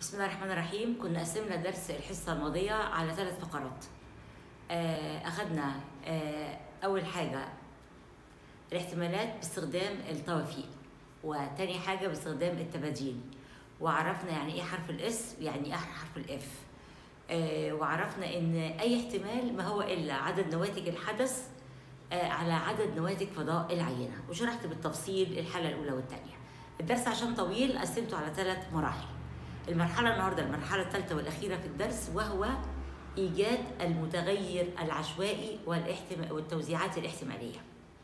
بسم الله الرحمن الرحيم كنا قسمنا درس الحصة الماضية على ثلاث فقرات آه، أخذنا آه، أول حاجة الاحتمالات باستخدام الطوافيق وتاني حاجة باستخدام التباديل وعرفنا يعني ايه حرف الاس يعني ايه حرف الاف آه، وعرفنا ان اي احتمال ما هو الا عدد نواتج الحدث آه، على عدد نواتج فضاء العينة وشرحت بالتفصيل الحالة الأولى والثانية الدرس عشان طويل قسمته على ثلاث مراحل المرحلة النهاردة المرحلة الثالثة والأخيرة في الدرس وهو إيجاد المتغير العشوائي والاحتمال والتوزيعات الاحتمالية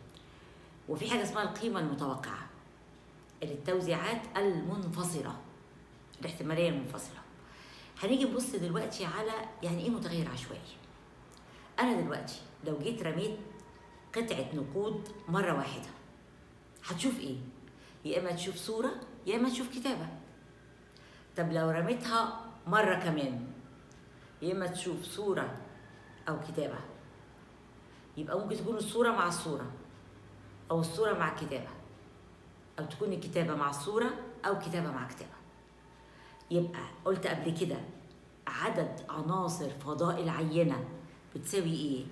وفي حاجة اسمها القيمة المتوقعة التوزيعات المنفصلة الاحتمالية المنفصلة هنيجي نبص دلوقتي على يعني ايه متغير عشوائي انا دلوقتي لو جيت رميت قطعة نقود مرة واحدة هتشوف ايه يا اما تشوف صورة يا اما تشوف كتابة طب لو رميتها مرة كمان يا اما تشوف صورة او كتابة يبقى ممكن تكون الصورة مع الصورة او الصورة مع الكتابة او تكون الكتابة مع الصورة او كتابة مع كتابة يبقى قلت قبل كده عدد عناصر فضاء العينة بتساوي ايه؟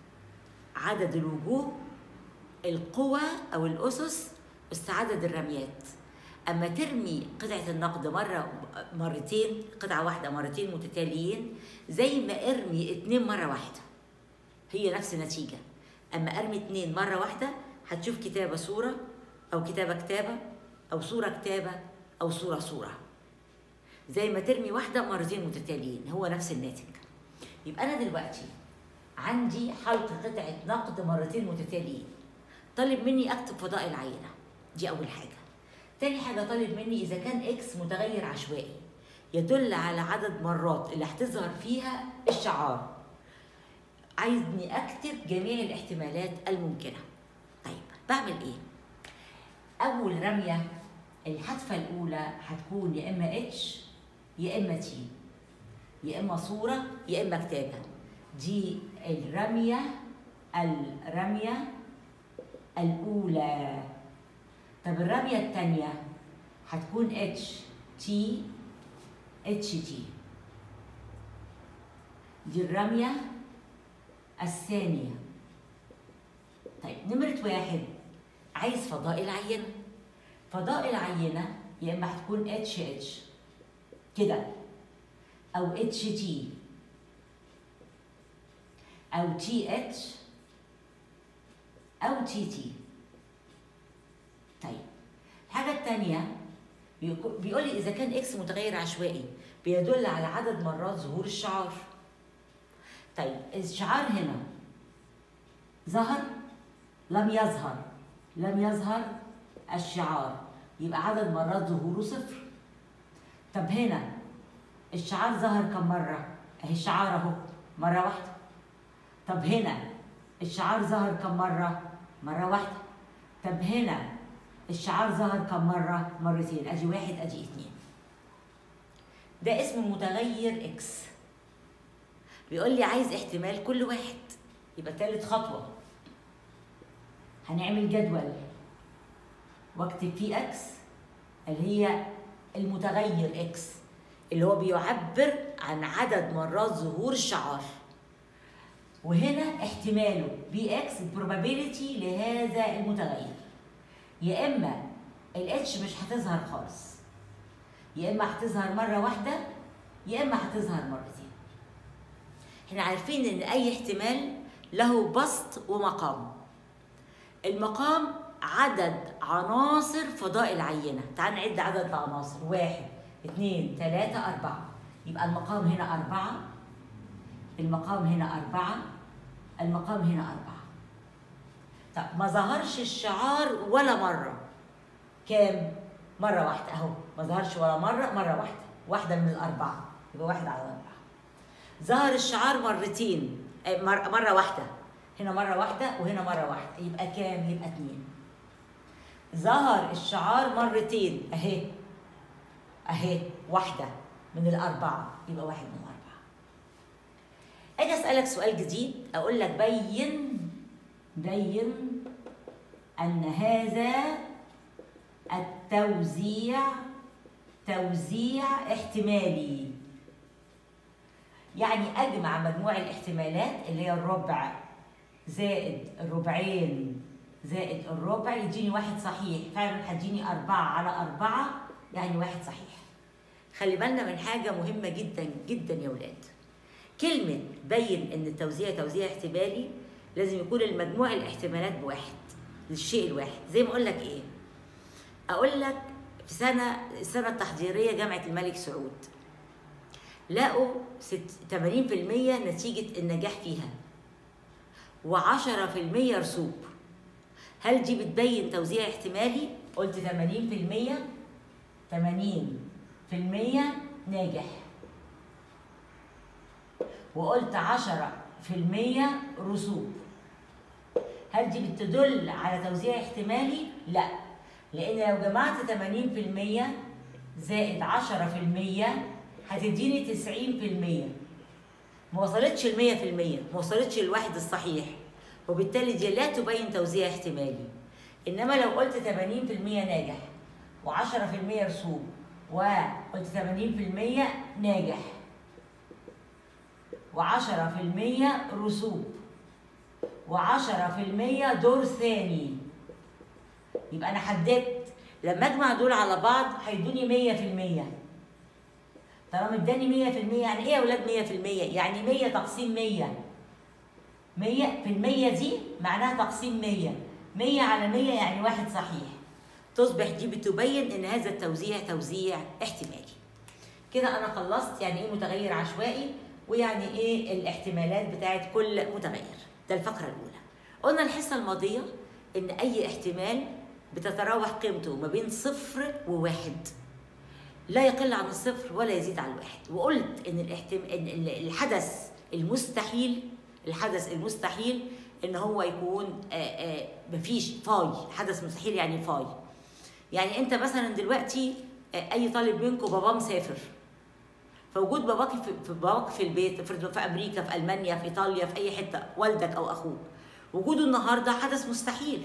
عدد الوجوه القوى او الاسس بس عدد الرميات اما ترمي قطعه النقد مره مرتين قطعه واحده مرتين متتاليين زي ما ارمي اتنين مره واحده هي نفس النتيجه اما ارمي اتنين مره واحده هتشوف كتابه صوره او كتابه كتابه او صوره كتابه او صوره صوره زي ما ترمي واحده مرتين متتاليين هو نفس الناتج يبقى انا دلوقتي عندي حلق قطعه نقد مرتين متتاليين طالب مني اكتب فضاء العينه دي اول حاجه تاني حاجه طالب مني اذا كان اكس متغير عشوائي يدل على عدد مرات اللي هتظهر فيها الشعار عايزني اكتب جميع الاحتمالات الممكنه طيب بعمل ايه اول رميه الحذفه الاولى هتكون يا اما اتش يا اما تي يا اما صوره يا اما كتابه دي الرميه الرميه الاولى طب الرميه الثانيه هتكون اتش تي اتش تي دي الرميه الثانيه طيب نمره واحد عايز فضاء العينه فضاء العينه يا اما هتكون اتش اتش كده او اتش تي او تي اتش او تي تي طيب الحاجه الثانيه بيقول لي اذا كان اكس متغير عشوائي بيدل على عدد مرات ظهور الشعار طيب الشعار هنا ظهر لم يظهر لم يظهر الشعار يبقى عدد مرات ظهوره صفر طب هنا الشعار ظهر كم مرة؟ اهي الشعار اهو مرة واحدة طب هنا الشعار ظهر كم مرة؟ مرة واحدة طب هنا الشعار ظهر كم مرة؟ مرتين ادي واحد ادي اتنين ده اسمه متغير اكس بيقول لي عايز احتمال كل واحد يبقى تالت خطوة هنعمل جدول واكتب فيه اكس اللي هي المتغير اكس اللي هو بيعبر عن عدد مرات ظهور الشعار وهنا احتماله بي اكس probability لهذا المتغير يا اما الاتش مش هتظهر خالص يا اما هتظهر مره واحده يا اما هتظهر مرتين احنا عارفين ان اي احتمال له بسط ومقام المقام عدد عناصر فضاء العينة تعال نعد عدد العناصر واحد اثنين ثلاثة أربعة يبقى المقام هنا أربعة المقام هنا أربعة المقام هنا أربعة طب ما ظهرش الشعار ولا مرة كام؟ مرة واحدة أهو ما ظهرش ولا مرة مرة واحدة واحدة من الأربعة يبقى واحد على أربعة ظهر الشعار مرتين مرة واحدة هنا مرة واحدة وهنا مرة واحدة يبقى كام؟ يبقى اتنين ظهر الشعار مرتين اهي اهي واحدة من الأربعة يبقى واحد من الأربعة أجي أسألك سؤال جديد أقول لك بين بين أن هذا التوزيع توزيع احتمالي يعني اجمع مجموع الاحتمالات اللي هي الربع زائد الربعين زائد الربع يديني واحد صحيح فعلا هتديني أربعة على أربعة يعني واحد صحيح خلي بالنا من حاجة مهمة جدا جدا يا ولاد كلمة بين إن التوزيع توزيع احتمالي لازم يكون المجموع الاحتمالات بواحد للشيء الواحد زي ما أقول لك إيه أقول لك في سنة السنة التحضيرية جامعة الملك سعود لقوا ست- 80% نتيجة النجاح فيها و10% رسوب هل دي بتبين توزيع احتمالي؟ قلت 80% 80% ناجح وقلت 10% رسوب هل دي بتدل على توزيع احتمالي؟ لا لأن لو جمعت 80% زائد 10% هتديني 90% ما وصلتش ل 100% ما وصلتش للواحد الصحيح وبالتالي دي لا تبين توزيع احتمالي انما لو قلت 80% ناجح و10% رسوب وقلت 80% ناجح و10% رسوب و10% دور ثاني يبقى انا حددت لما اجمع دول على بعض هيدوني 100% طالما اداني 100% يعني ايه يا اولاد 100% يعني 100 تقسيم 100 100 في المية دي معناها تقسيم 100 100 على 100 يعني واحد صحيح تصبح دي بتبين ان هذا التوزيع توزيع احتمالي كده انا خلصت يعني ايه متغير عشوائي ويعني ايه الاحتمالات بتاعت كل متغير ده الفقره الاولى قلنا الحصه الماضيه ان اي احتمال بتتراوح قيمته ما بين صفر وواحد لا يقل عن الصفر ولا يزيد عن الواحد وقلت ان الاحتم... ان ال- الحدث المستحيل الحدث المستحيل ان هو يكون آه، آه، مفيش فاي حدث مستحيل يعني فاي يعني انت مثلا دلوقتي آه، اي طالب منكم باباه مسافر فوجود باباك في في- باباك في البيت في في امريكا في المانيا في ايطاليا في اي حته والدك او اخوك وجوده النهارده حدث مستحيل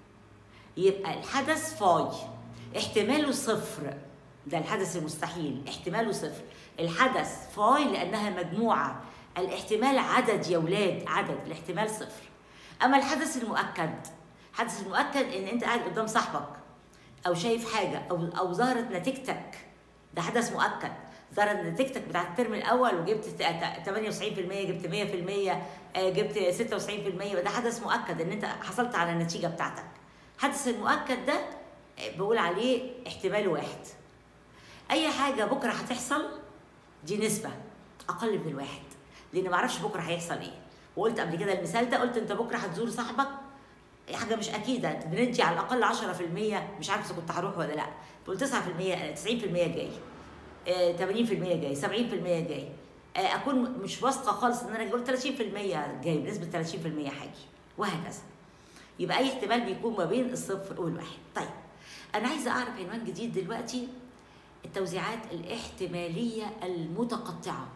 يبقى الحدث فاي احتماله صفر ده الحدث المستحيل احتماله صفر الحدث فاي لانها مجموعه الاحتمال عدد يا ولاد عدد الاحتمال صفر اما الحدث المؤكد الحدث المؤكد ان انت قاعد قدام صاحبك او شايف حاجه او او ظهرت نتيجتك ده حدث مؤكد ظهرت نتيجتك بتاعت الترم الاول وجبت ت- ت- 98% جبت 100% آه، جبت 96% ده حدث مؤكد ان انت حصلت على النتيجه بتاعتك الحدث المؤكد ده آه، بقول عليه احتمال واحد اي حاجه بكره هتحصل دي نسبه اقل من الواحد لان ما اعرفش بكره هيحصل ايه وقلت قبل كده المثال ده قلت انت بكره هتزور صاحبك حاجه مش اكيده بندي على الاقل 10% مش عارف اذا كنت هروح ولا لا قلت 9% 90% جاي آه، 80% جاي 70% جاي آه، اكون مش واثقه خالص ان انا قلت 30% جاي بنسبه 30% حاجي وهكذا يبقى اي احتمال بيكون ما بين الصفر والواحد طيب انا عايزه اعرف عنوان جديد دلوقتي التوزيعات الاحتماليه المتقطعه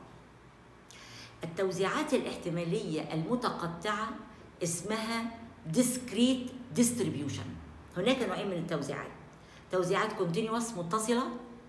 التوزيعات الاحتماليه المتقطعه اسمها discrete distribution هناك نوعين من التوزيعات توزيعات continuous متصله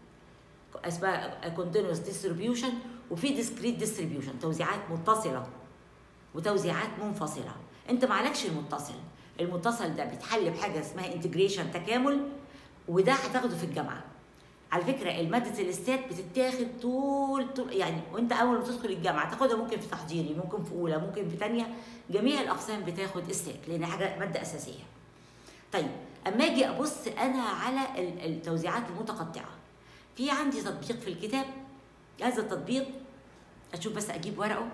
اسمها continuous distribution وفي discrete distribution توزيعات متصله وتوزيعات منفصله انت معلكش المتصل المتصل ده بيتحل بحاجه اسمها انتجريشن تكامل وده هتاخده في الجامعه على فكره الماده الاستات بتتاخد طول, طول يعني وانت اول ما تدخل الجامعه تاخدها ممكن في تحضيري ممكن في اولى ممكن في ثانيه جميع الاقسام بتاخد استات لان حاجه ماده اساسيه طيب اما اجي ابص انا على ال- التوزيعات المتقطعه في عندي تطبيق في الكتاب هذا التطبيق اشوف بس اجيب ورقه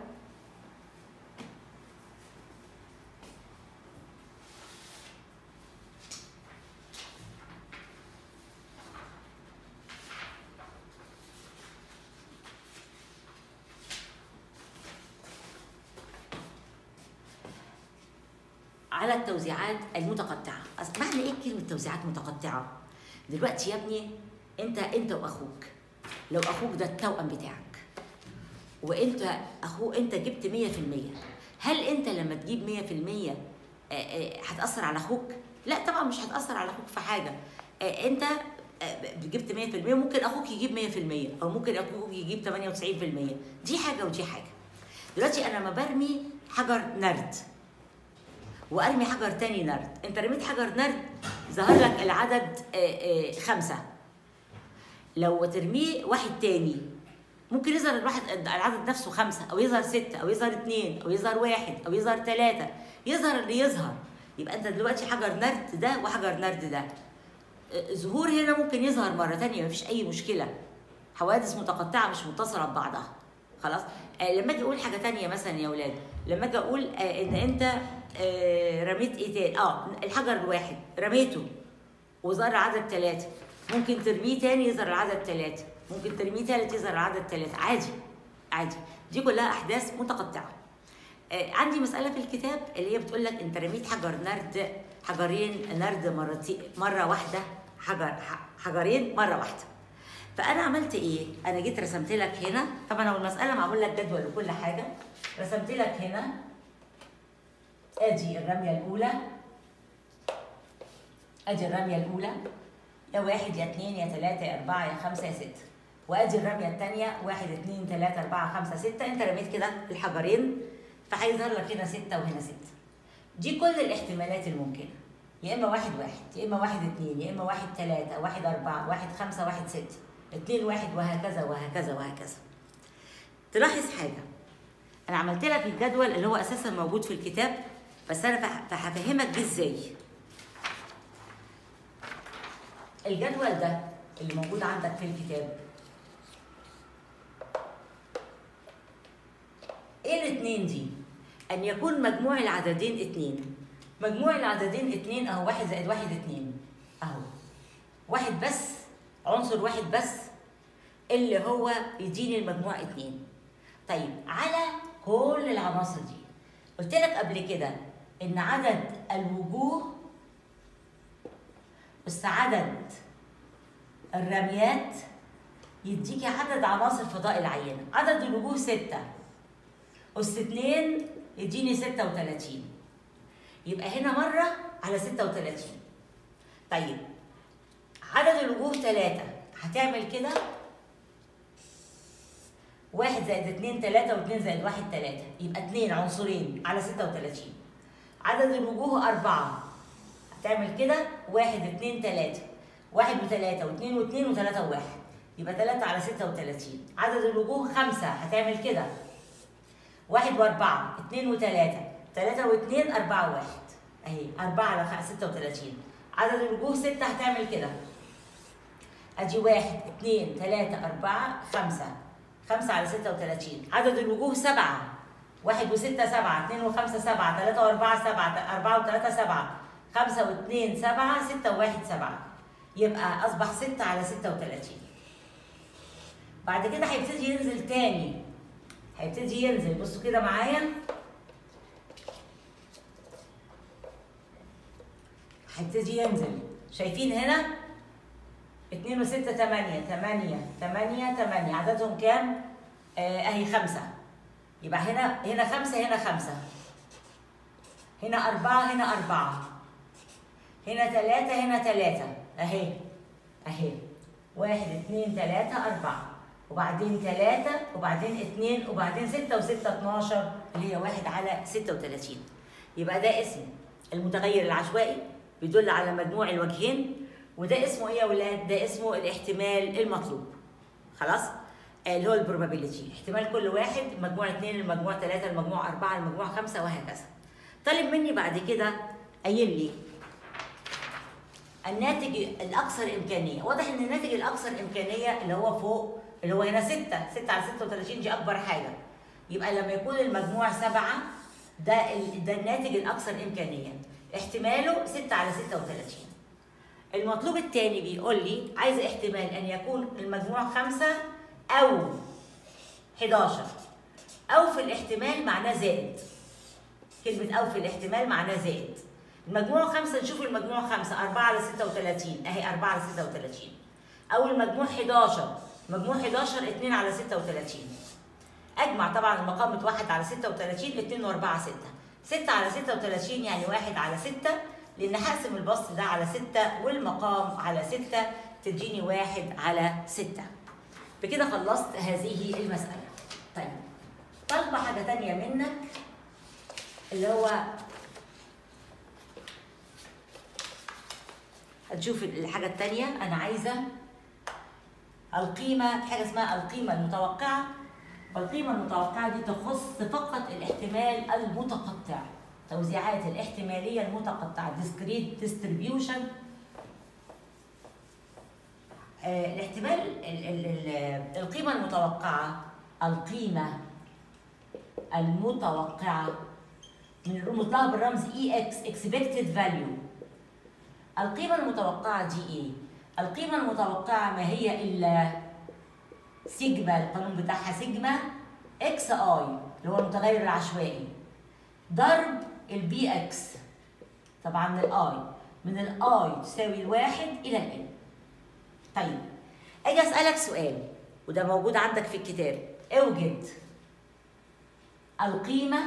على التوزيعات المتقطعه أصل معنى ايه كلمه توزيعات متقطعه دلوقتي يا ابني انت انت واخوك لو اخوك ده التوأم بتاعك وانت اخوه انت جبت 100% هل انت لما تجيب 100% آه، آه، هتأثر على اخوك لا طبعا مش هتأثر على اخوك في حاجه آه، انت آه، جبت 100% ممكن اخوك يجيب 100% او ممكن اخوك يجيب 98% دي حاجه ودي حاجه دلوقتي انا لما برمي حجر نرد وارمي حجر تاني نرد انت رميت حجر نرد ظهر لك العدد آه، آه، خمسة لو ترميه واحد تاني ممكن يظهر الواحد العدد نفسه خمسة أو يظهر ستة أو يظهر اتنين أو يظهر واحد أو يظهر تلاتة يظهر اللي يظهر يبقى أنت دلوقتي حجر نرد ده وحجر نرد ده آه، ظهور هنا ممكن يظهر مرة تانية مفيش أي مشكلة حوادث متقطعة مش متصلة ببعضها خلاص آه لما اجي اقول حاجه تانية مثلا يا اولاد لما اجي اقول آه ان انت آه رميت ايه تاني اه الحجر الواحد رميته وظهر عدد ثلاثة ممكن ترميه تاني يظهر العدد ثلاثة ممكن ترميه تالت يظهر العدد ثلاثة عادي عادي دي كلها احداث متقطعه آه عندي مساله في الكتاب اللي هي بتقول لك انت رميت حجر نرد حجرين نرد مرتين مره واحده حجر حجرين مره واحده فانا عملت ايه انا جيت رسمت لك هنا طبعا هو المساله معمول لك جدول وكل حاجه رسمت لك هنا ادي الرميه الاولى ادي الرميه الاولى يا واحد يا اثنين يا ثلاثه يا اربعه يا خمسه يا سته وادي الرميه الثانيه واحد اثنين ثلاثه اربعه خمسه سته انت رميت كده الحجرين فهيظهر لك هنا سته وهنا سته دي كل الاحتمالات الممكنه يا اما واحد واحد يا اما واحد اثنين يا اما واحد ثلاثه واحد اربعه واحد خمسه واحد سته اتنين واحد وهكذا وهكذا وهكذا تلاحظ حاجة أنا عملت لك الجدول اللي هو أساسا موجود في الكتاب بس أنا فه- هفهمك بيه إزاي الجدول ده اللي موجود عندك في الكتاب ايه الاتنين دي؟ ان يكون مجموع العددين اتنين مجموع العددين اتنين اهو واحد زائد واحد اتنين اهو واحد بس عنصر واحد بس اللي هو يديني المجموع اتنين طيب على كل العناصر دي قلت لك قبل كده ان عدد الوجوه بس عدد الرميات يديكي عدد عناصر فضاء العينة عدد الوجوه ستة أس اتنين يديني ستة وتلاتين يبقى هنا مرة على ستة وتلاتين طيب عدد الوجوه تلاتة هتعمل كده واحد زائد اتنين تلاتة واتنين زائد واحد تلاتة يبقى اتنين عنصرين على ستة وتلاتين عدد الوجوه أربعة هتعمل كده واحد اتنين تلاتة واحد وتلاتة واتنين واتنين وتلاتة وواحد يبقى تلاتة على ستة وتلاتين عدد الوجوه خمسة هتعمل كده واحد وأربعة اتنين وتلاتة تلاتة واتنين أربعة وواحد أهي أربعة على خ- ستة وتلاتين عدد الوجوه ستة هتعمل كده أدي واحد اتنين تلاتة أربعة خمسة خمسة على ستة وتلاتين عدد الوجوه سبعة واحد وستة سبعة اتنين وخمسة سبعة تلاتة وأربعة سبعة أربعة وتلاتة سبعة خمسة واتنين سبعة ستة وواحد سبعة يبقى أصبح ستة على ستة وتلاتين بعد كده هيبتدي ينزل تاني هيبتدي ينزل بصوا كده معايا هيبتدي ينزل شايفين هنا اتنين وستة تمانية تمانية تمانية تمانية عددهم كام؟ آه اهي خمسة يبقى هنا هنا خمسة هنا خمسة هنا أربعة هنا أربعة هنا تلاتة هنا تلاتة أهي أهي واحد اتنين تلاتة أربعة وبعدين تلاتة وبعدين اتنين وبعدين ستة وستة اتناشر اللي هي واحد على ستة وتلاتين يبقى ده اسم المتغير العشوائي بيدل على مجموع الوجهين وده اسمه ايه يا ولاد؟ ده اسمه الاحتمال المطلوب خلاص؟ آه، اللي هو البروبابيلتي احتمال كل واحد المجموع اتنين المجموع تلاتة المجموع أربعة المجموع خمسة وهكذا طالب مني بعد كده قايل لي الناتج الأكثر إمكانية واضح إن الناتج الأكثر إمكانية اللي هو فوق اللي هو هنا ستة ستة على ستة وتلاتين دي أكبر حاجة يبقى لما يكون المجموع سبعة ده ال- ده الناتج الأكثر إمكانية احتماله ستة على ستة وتلاتين المطلوب الثاني بيقول لي عايز احتمال ان يكون المجموع خمسة او 11 او في الاحتمال معناه زائد كلمة او في الاحتمال معناه زائد المجموع خمسة نشوف المجموع خمسة أربعة على ستة وتلاتين أهي أربعة على ستة وتلاتين أو المجموع 11 مجموع 11 اتنين على ستة وتلاتين أجمع طبعا المقام واحد على ستة وتلاتين اتنين وأربعة ستة ستة على ستة وتلاتين يعني واحد على ستة لأن هقسم البسط ده على ستة والمقام على ستة تديني واحد على ستة بكده خلصت هذه المسألة طيب طالبة حاجة تانية منك اللي هو هتشوف الحاجة التانية أنا عايزة القيمة في حاجة اسمها القيمة المتوقعة والقيمة المتوقعة دي تخص فقط الاحتمال المتقطع توزيعات الاحتمالية المتقطعة discrete distribution آه، الاحتمال ال- ال- ال- القيمة المتوقعة القيمة المتوقعة من الرموز لها بالرمز EX expected value القيمة المتوقعة دي ايه؟ القيمة المتوقعة ما هي إلا سيجما القانون بتاعها سيجما اكس اي اللي هو المتغير العشوائي ضرب البي اكس طبعا من الاي من الاي تساوي الواحد الى الان طيب اجي اسالك سؤال وده موجود عندك في الكتاب اوجد القيمه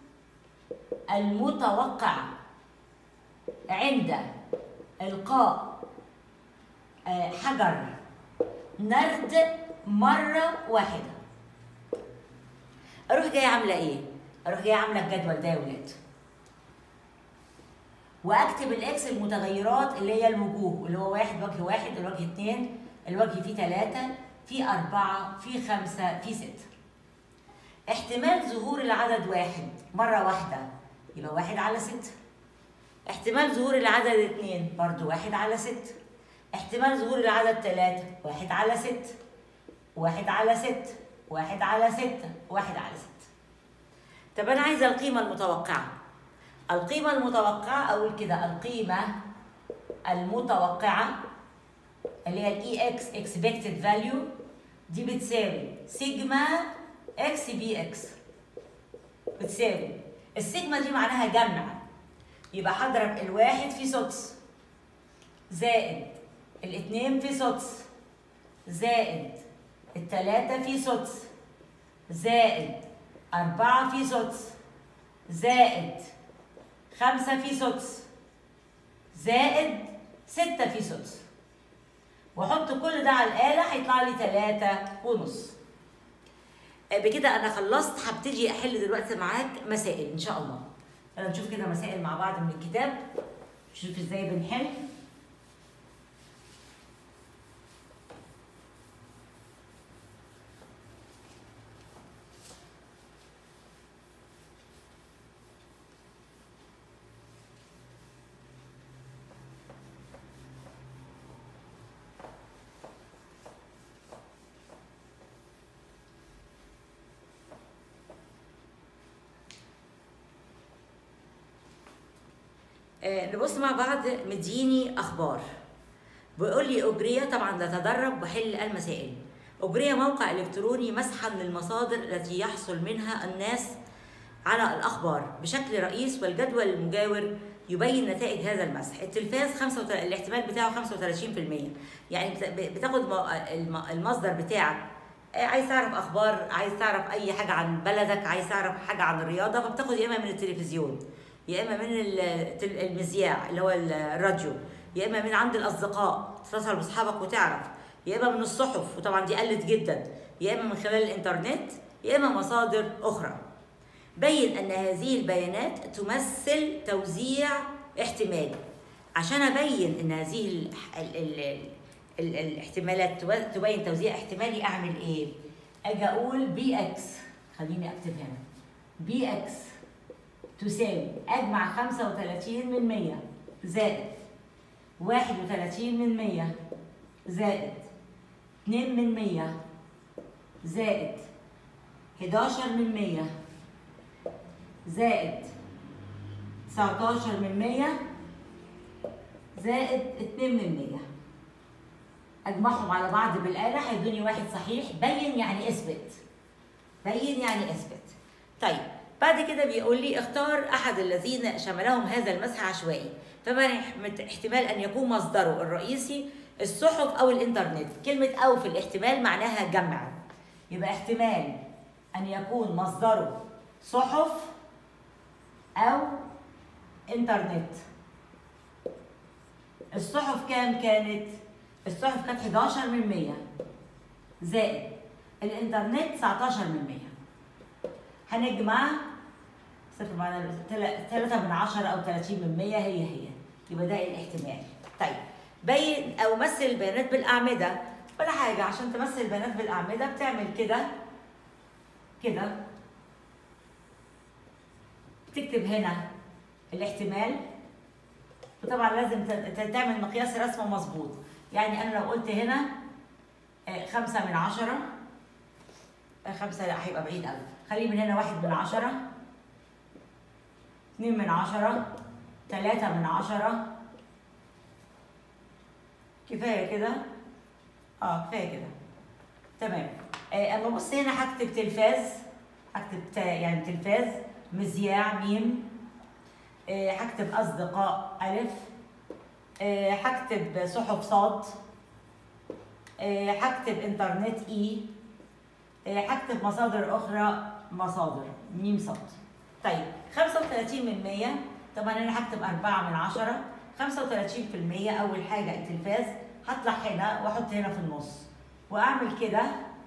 المتوقعه عند القاء آه، حجر نرد مره واحده اروح جايه عامله ايه اروح جايه عامله الجدول ده يا ولاد واكتب الاكس المتغيرات اللي هي الوجوه اللي هو واحد وجه واحد الوجه اثنين الوجه فيه ثلاثة في أربعة في خمسة في ستة احتمال ظهور العدد واحد مرة واحدة يبقى واحد على ستة احتمال ظهور العدد اثنين برضو واحد على ستة احتمال ظهور العدد ثلاثة واحد على ستة واحد على ستة واحد على ستة واحد على ستة طب أنا عايزة القيمة المتوقعة القيمة المتوقعة أقول كده القيمة المتوقعة اللي هي ال EX expected value دي بتساوي سيجما اكس بي اكس بتساوي السيجما دي معناها جمع يبقى هضرب الواحد في سدس زائد الاتنين في سدس زائد التلاتة في سدس زائد أربعة في سدس زائد خمسة في سدس زائد ستة في سدس واحط كل ده على الآلة هيطلع لي تلاتة ونص آه، بكده أنا خلصت هبتدي أحل دلوقتي معاك مسائل إن شاء الله يلا نشوف كده مسائل مع بعض من الكتاب نشوف ازاي بنحل آه، نبص مع بعض مديني اخبار بيقول لي اجريه طبعا ده تدرب وحل المسائل اجري موقع الكتروني مسحا للمصادر التي يحصل منها الناس على الاخبار بشكل رئيس والجدول المجاور يبين نتائج هذا المسح التلفاز 35 الاحتمال بتاعه 35% يعني بت- بتاخد م- الم- المصدر بتاعك آه، عايز تعرف اخبار عايز تعرف اي حاجه عن بلدك عايز تعرف حاجه عن الرياضه فبتاخد يا اما من التلفزيون يا اما من التل- المذياع اللي هو الراديو يا اما من عند الاصدقاء تتصل باصحابك وتعرف يا اما من الصحف وطبعا دي قلت جدا يا اما من خلال الانترنت يا اما مصادر اخرى بين ان هذه البيانات تمثل توزيع احتمالي عشان ابين ان هذه ال ال ال ال الاحتمالات تو- تبين توزيع احتمالي اعمل ايه اجي اقول بي اكس خليني اكتب هنا بي اكس تساوي اجمع 35 من 100 زائد 31 من 100 زائد 2 من 100 زائد 11 من 100 زائد 19 من 100 زائد 2 من 100 اجمعهم على بعض بالآلة هيدوني واحد صحيح بين يعني اثبت بين يعني اثبت طيب بعد كده بيقول لي اختار احد الذين شملهم هذا المسح عشوائي فما احتمال ان يكون مصدره الرئيسي الصحف او الانترنت كلمه او في الاحتمال معناها جمع يبقى احتمال ان يكون مصدره صحف او انترنت الصحف كام كانت الصحف كانت 11 من 100 زائد الانترنت 19 من 100 هنجمع صفر معنا 3 من 10 او 30 من 100 هي هي يبقى ده الاحتمال طيب بين او مثل البيانات بالاعمده ولا حاجه عشان تمثل البيانات بالاعمده بتعمل كده كده تكتب هنا الاحتمال وطبعا لازم ت- تعمل مقياس رسمه مظبوط يعني انا لو قلت هنا آه، خمسة من عشرة آه، خمسة لا هيبقى بعيد قوي خليه من هنا واحد من عشرة اتنين من عشرة تلاتة من عشرة كفاية كده اه كفاية كده تمام آه، اما بص هنا هكتب تلفاز هكتب تا- يعني تلفاز مذياع ميم آه، هكتب اصدقاء الف آه، هكتب صحف صاد آه، هكتب انترنت اي آه، هكتب مصادر اخرى مصادر ميم صاد طيب 35 من 100 طبعا انا هكتب 4 من 10 35% اول حاجه التلفاز هطلع هنا واحط هنا في النص واعمل كده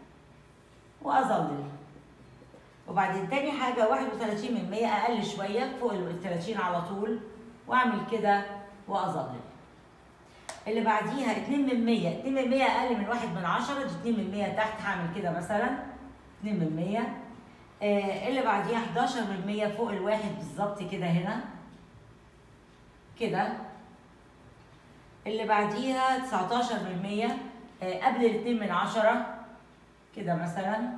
واظلل وبعدين تاني حاجة 31 من 100 أقل شوية فوق ال 30 على طول وأعمل كده وأظلل. اللي بعديها 2 من 100 2 من 100 أقل من 1 من 10 دي 2 من 100 تحت هعمل كده مثلا 2 من 100 آه اللي بعديها 11 من 100 فوق الواحد بالظبط كده هنا كده اللي بعديها 19 من 100 آه قبل ال 2 من 10 كده مثلا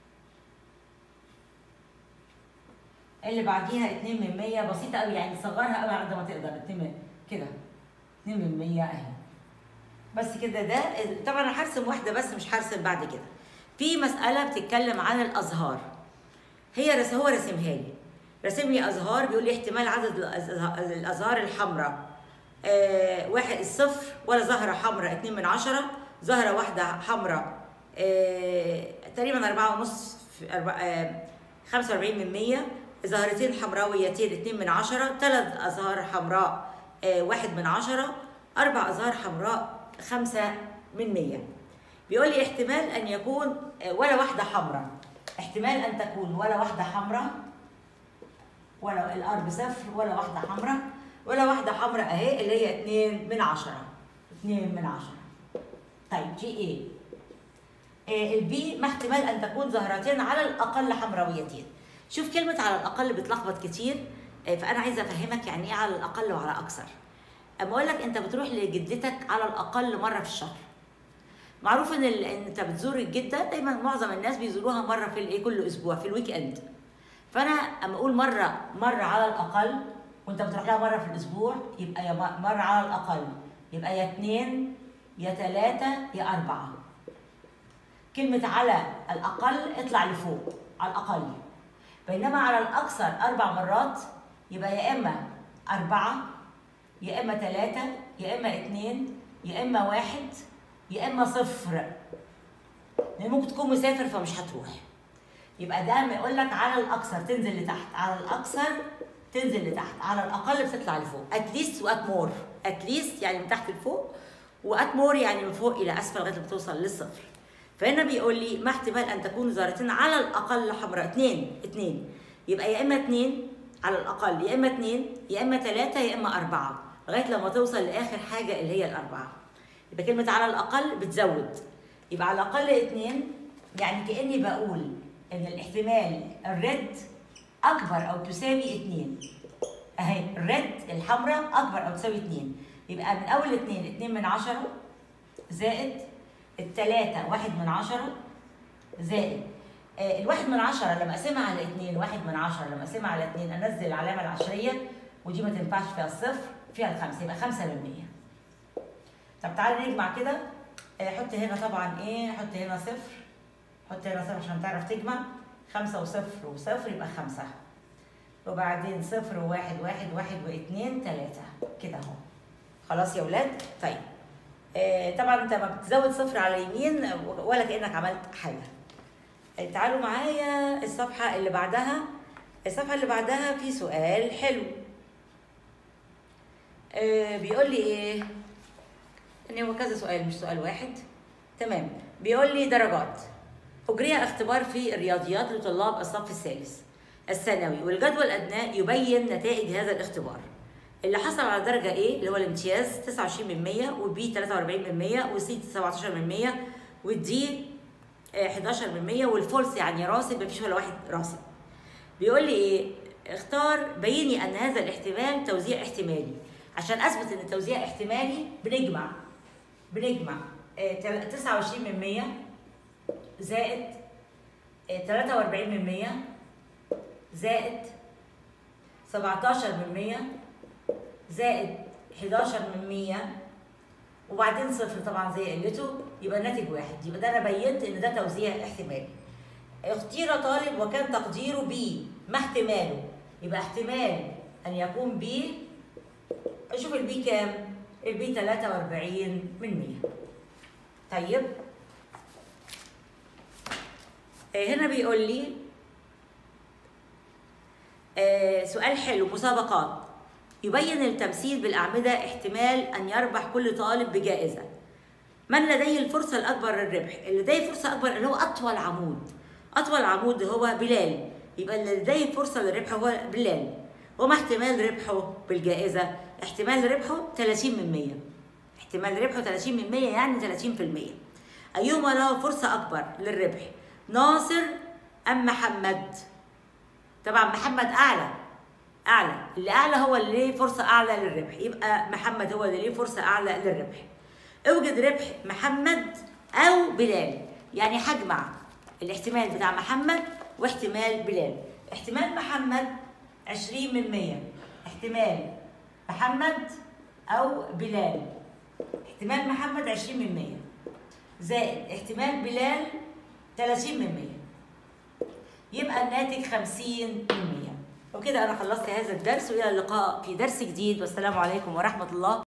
اللي بعديها 2 من 100 بسيطة قوي يعني صغرها قوي على قد ما تقدر 2 من كده 2 من 100 اهي بس كده ده طبعا انا هرسم واحدة بس مش هرسم بعد كده في مسألة بتتكلم عن الأزهار هي رس هو رسمها لي رسم لي أزهار بيقول لي احتمال عدد الأزه- الأزهار الحمراء آه واحد الصفر ولا زهرة حمراء 2 من عشرة زهرة واحدة حمراء آه تقريبا أربعة ونص في أربعة آه 45 من 100 زهرتين حمراويتين 2 من عشرة ثلاث أزهار حمراء آه، واحد من عشرة أربع أزهار حمراء خمسة من مية بيقول لي احتمال أن يكون آه، ولا واحدة حمراء احتمال أن تكون ولا واحدة حمراء ولا الار بصفر ولا واحدة حمراء ولا واحدة حمراء أهي اللي هي 2 من عشرة 2 من عشرة طيب جي ايه آه، البي ما احتمال ان تكون زهرتين على الاقل حمراويتين شوف كلمه على الاقل بتلخبط كتير آه، فانا عايزه افهمك يعني ايه على الاقل وعلى اكثر اما اقول لك انت بتروح لجدتك على الاقل مره في الشهر معروف ان ال... ان انت بتزور الجده دايما معظم الناس بيزوروها مره في الايه كل اسبوع في الويك اند فانا اما اقول مره مره على الاقل وانت بتروح لها مره في الاسبوع يبقى يا م- مره على الاقل يبقى يا اتنين يا تلاته يا اربعه كلمة على الأقل اطلع لفوق على الأقل بينما على الأكثر أربع مرات يبقى يا إما أربعة يا إما ثلاثة يا إما اتنين يا إما واحد يا إما صفر لأن ممكن تكون مسافر فمش هتروح يبقى ده ما يقول لك على الأكثر تنزل لتحت على الأكثر تنزل لتحت على الأقل بتطلع لفوق اتليست وات مور اتليست يعني من تحت لفوق وات مور يعني من فوق إلى أسفل لغاية ما توصل للصفر فهنا بيقول لي ما احتمال ان تكون زهرتين على الاقل حمراء اثنين اثنين يبقى يا اما اثنين على الاقل يا اما اثنين يا اما ثلاثه يا اما اربعه لغايه لما توصل لاخر حاجه اللي هي الاربعه يبقى كلمه على الاقل بتزود يبقى على الاقل اثنين يعني كاني بقول ان الاحتمال الريد اكبر او تساوي اثنين اهي الريد الحمراء اكبر او تساوي اثنين يبقى من اول اثنين اثنين من عشره زائد التلاتة واحد من عشرة زائد آه، الواحد من عشرة لما اقسمها على اتنين واحد من عشرة لما اقسمها على اتنين انزل العلامة العشرية ودي ما تنفعش فيها الصفر فيها الخمسة يبقى خمسة من مية طب تعالى نجمع كده آه، حط هنا طبعا ايه حط هنا صفر حط هنا صفر عشان تعرف تجمع خمسة وصفر وصفر يبقى خمسة وبعدين صفر وواحد واحد واحد واثنين تلاتة كده اهو خلاص يا ولاد طيب آه، طبعا انت ما بتزود صفر على اليمين ولا كانك عملت حاجه آه، تعالوا معايا الصفحه اللي بعدها الصفحه اللي بعدها في سؤال حلو آه، بيقول لي ايه يعني هو كذا سؤال مش سؤال واحد تمام بيقول لي درجات أجري اختبار في الرياضيات لطلاب الصف الثالث الثانوي والجدول الأدنى يبين نتائج هذا الاختبار اللي حصل على درجة A اللي هو الامتياز 29 من 100 وB 43 من 100 وC 17 من 100 والD 11 من 100 والفولس يعني راسب مفيش ولا واحد راسب بيقول لي ايه اختار بيني ان هذا الاحتمال توزيع احتمالي عشان اثبت ان التوزيع احتمالي بنجمع بنجمع آه، تل- 29 من 100 زائد آه، 43 من 100 زائد 17 من 100 زائد 11 من 100 وبعدين صفر طبعا زي قلته يبقى الناتج واحد يبقى ده انا بينت ان ده توزيع احتمالي اختير طالب وكان تقديره بي ما احتماله يبقى احتمال ان يكون بي اشوف البي كام البي 43 من 100 طيب آه، هنا بيقول لي آه، سؤال حلو مسابقات يبين التمثيل بالأعمدة احتمال أن يربح كل طالب بجائزة من لديه الفرصة الأكبر للربح اللي لديه فرصة أكبر اللي هو أطول عمود أطول عمود هو بلال يبقى اللي لديه فرصة للربح هو بلال وما احتمال ربحه بالجائزة احتمال ربحه 30 من 100 احتمال ربحه 30 من 100 يعني 30% أيهما له فرصة أكبر للربح ناصر أم محمد طبعا محمد أعلى أعلى اللي أعلى هو اللي ليه فرصة أعلى للربح يبقى محمد هو اللي ليه فرصة أعلى للربح اوجد ربح محمد أو بلال يعني هجمع الاحتمال بتاع محمد واحتمال بلال احتمال محمد 20 من 100 احتمال محمد أو بلال احتمال محمد 20 من 100 زائد احتمال بلال 30 من 100 يبقى الناتج 50 من 100 وكده انا خلصت هذا الدرس والى اللقاء في درس جديد والسلام عليكم ورحمه الله